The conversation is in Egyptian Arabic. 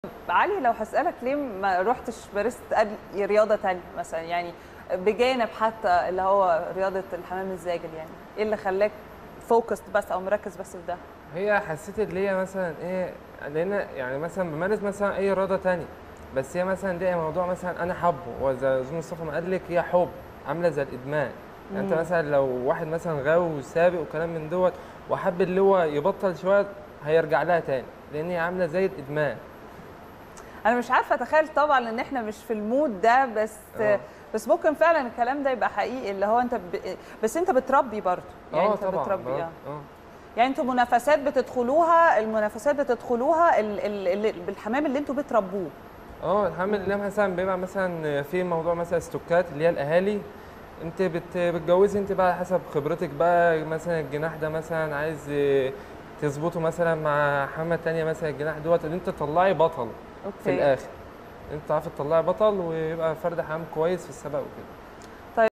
علي لو هسالك ليه ما رحتش مارست أي رياضه تانية مثلا يعني بجانب حتى اللي هو رياضه الحمام الزاجل يعني ايه اللي خلاك فوكس بس او مركز بس في ده هي حسيت اللي هي مثلا ايه لان يعني مثلا بمارس مثلا اي رياضه تانية بس هي مثلا دي موضوع مثلا انا حابه وزي زي مصطفى ما قال لك هي حب عامله زي الادمان يعني انت مم. مثلا لو واحد مثلا غاوي وسابق وكلام من دوت وحب اللي هو يبطل شويه هيرجع لها تاني لان هي عامله زي الادمان انا مش عارفه اتخيل طبعا ان احنا مش في المود ده بس آه. بس ممكن فعلا الكلام ده يبقى حقيقي اللي هو انت ب... بس انت بتربي برضه يعني اه انت طبعا بتربي برضه، اه اه يعني انتوا منافسات بتدخلوها المنافسات بتدخلوها ال... ال... ال... بالحمام اللي انتوا بتربوه اه الحمد لله مثلا بيبقى مثلا في موضوع مثلا استوكات اللي هي الاهالي انت بت بتجوزي انت بقى حسب خبرتك بقى مثلا الجناح ده مثلا عايز اه، تظبطه مثلا مع حمى تانية مثلا الجناح دوت اللي انت تطلعي بطل اوكي في الاخر انت تعرفي تطلعي بطل ويبقى فرد حمام كويس في السباق وكده